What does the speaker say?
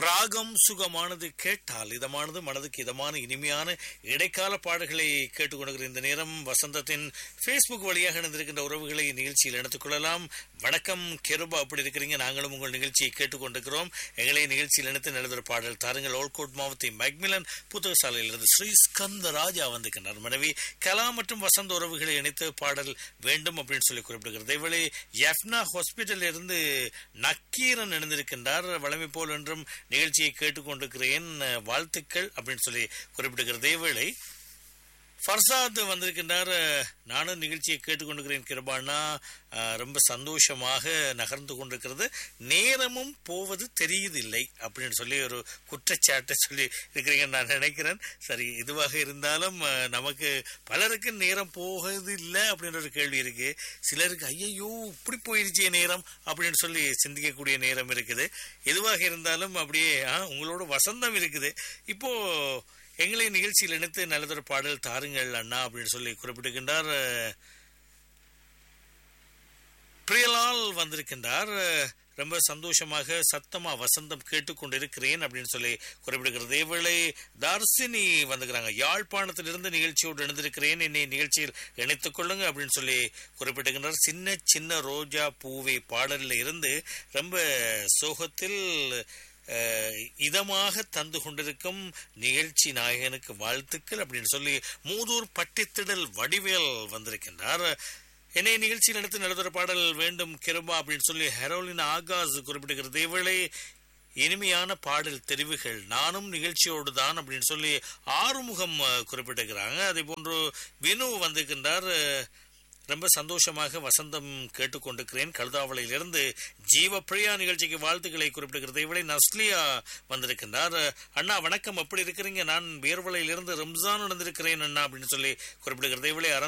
ராகம் சுகமானது கேட்டால் இதமானது மனதுக்கு இதமான இனிமையான இடைக்கால பாடல்களை கேட்டுக்கொண்டிருக்கிற இந்த நேரம் வசந்தத்தின் ஃபேஸ்புக் வழியாக இணைந்திருக்கின்ற உறவுகளை நிகழ்ச்சியில் எடுத்துக் கொள்ளலாம் வணக்கம் கெருபா அப்படி இருக்கிறீங்க நாங்களும் உங்கள் நிகழ்ச்சியை கேட்டுக்கொண்டிருக்கிறோம் எங்களை நிகழ்ச்சியில் இணைத்து நடந்த பாடல் தாருங்கள் ஓல்கோட் மாவட்டத்தின் மெக்மிலன் புத்தக சாலையிலிருந்து ஸ்ரீ ஸ்கந்த ராஜா வந்திருக்கின்றார் மனைவி கலா மற்றும் வசந்த உறவுகளை இணைத்து பாடல் வேண்டும் அப்படின்னு சொல்லி குறிப்பிடுகிறது இவளை எஃப்னா ஹாஸ்பிட்டல் இருந்து நக்கீரன் இணைந்திருக்கின்றார் வளமை போல் என்றும் நிகழ்ச்சியை கேட்டுக்கொண்டிருக்கிறேன் வாழ்த்துக்கள் அப்படின்னு சொல்லி குறிப்பிடுகிறது இவளை ஃபர்சாத் வந்திருக்கின்றார் நானும் நிகழ்ச்சியை கேட்டுக்கொண்டிருக்கிறேன் கிருபானா ரொம்ப சந்தோஷமாக நகர்ந்து கொண்டிருக்கிறது நேரமும் போவது தெரியுதில்லை அப்படின்னு சொல்லி ஒரு குற்றச்சாட்டை சொல்லி இருக்கிறீங்கன்னு நான் நினைக்கிறேன் சரி இதுவாக இருந்தாலும் நமக்கு பலருக்கு நேரம் போகிறது இல்லை அப்படின்ற ஒரு கேள்வி இருக்கு சிலருக்கு ஐயையோ இப்படி போயிருச்சே நேரம் அப்படின்னு சொல்லி சிந்திக்கக்கூடிய நேரம் இருக்குது எதுவாக இருந்தாலும் அப்படியே உங்களோட வசந்தம் இருக்குது இப்போ எங்களை நிகழ்ச்சியில் இணைத்து நல்லதொரு பாடல் தாருங்கள் அண்ணா அப்படின்னு சொல்லி குறிப்பிடுகின்றார் பிரியலால் வந்திருக்கின்றார் ரொம்ப சந்தோஷமாக சத்தமா வசந்தம் கேட்டுக்கொண்டிருக்கிறேன் அப்படின்னு சொல்லி குறிப்பிடுகிறது இவளை தர்சினி வந்துக்கிறாங்க யாழ்ப்பாணத்திலிருந்து நிகழ்ச்சியோடு இணைந்திருக்கிறேன் என்னை நிகழ்ச்சியில் இணைத்துக் கொள்ளுங்க அப்படின்னு சொல்லி குறிப்பிட்டுகின்றார் சின்ன சின்ன ரோஜா பூவை பாடலில் இருந்து ரொம்ப சோகத்தில் இதமாக தந்து கொண்டிருக்கும் நிகழ்ச்சி நாயகனுக்கு வாழ்த்துக்கள் அப்படின்னு சொல்லி மூதூர் பட்டித்திடல் வடிவேல் வந்திருக்கின்றார் என்னை நிகழ்ச்சியில் எடுத்து நடத்துகிற பாடல் வேண்டும் கிருபா அப்படின்னு சொல்லி ஹெரோலின் ஆகாஸ் குறிப்பிடுகிறது இவளை இனிமையான பாடல் தெரிவுகள் நானும் நிகழ்ச்சியோடு தான் அப்படின்னு சொல்லி ஆறுமுகம் குறிப்பிட்டிருக்கிறாங்க அதே போன்று வினு வந்திருக்கின்றார் ரொம்ப சந்தோஷமாக வசந்தம் கேட்டுக்கொண்டிருக்கிறேன் கழுதாவளையிலிருந்து ஜீவ பிரியா நிகழ்ச்சிக்கு வாழ்த்துக்களை குறிப்பிடுகிறது இவளை நஸ்லியா வந்திருக்கின்றார் அண்ணா வணக்கம் எப்படி இருக்கிறீங்க நான் வேர்வலையிலிருந்து ரம்ஜான் நடந்திருக்கிறேன் அண்ணா அப்படின்னு சொல்லி குறிப்பிடுகிறது இவளை